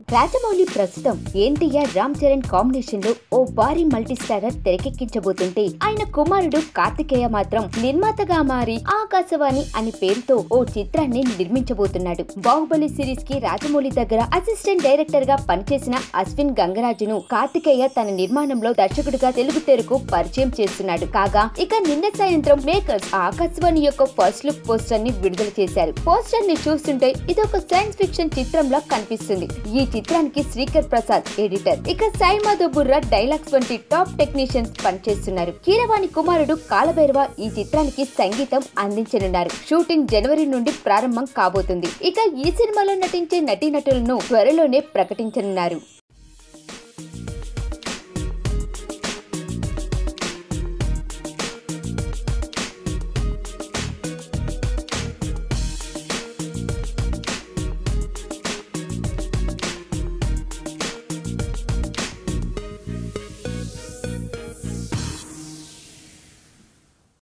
రాజమౌళి ప్రస్తుతం ఎన్టీఆర్ రామ్ చరణ్ కాంబినేషన్ లో ఓ భారీ మల్టీ స్టారర్ తెరకెక్కించబోతుంటే ఆయన కుమారుడు కార్తికేయ మాత్రం నిర్మాతగా మారి ఆకాశవాణి అని పేరుతో ఓ చిత్రాన్ని నిర్మించబోతున్నాడు బాహుబలి సిరీస్ కి రాజమౌళి దగ్గర అసిస్టెంట్ డైరెక్టర్ గా పనిచేసిన అశ్విన్ గంగరాజును కార్తికేయ తన నిర్మాణంలో దర్శకుడిగా తెలుగు తెరకు పరిచయం చేస్తున్నాడు కాగా ఇక నిన్న సాయంత్రం మేకర్స్ ఆకాశవాణి యొక్క ఫస్ట్ లుక్ పోస్టర్ ని విడుదల చేశారు పోస్టర్ ని చూస్తుంటే ఇది ఒక సైన్స్ ఫిక్షన్ చిత్రంలా కనిపిస్తుంది ఈ చిత్రానికి శ్రీకర్ ప్రసాద్ ఎడిటర్ ఇక సాయి మాధవ్ బుర్రా డైలాగ్స్ వంటి టాప్ టెక్నీషియన్స్ పనిచేస్తున్నారు కీరవాణి కుమారుడు కాలభైరవ ఈ చిత్రానికి సంగీతం అందించనున్నారు షూటింగ్ జనవరి నుండి ప్రారంభం కాబోతుంది ఇక ఈ సినిమాలో నటించే నటీనటులను త్వరలోనే ప్రకటించనున్నారు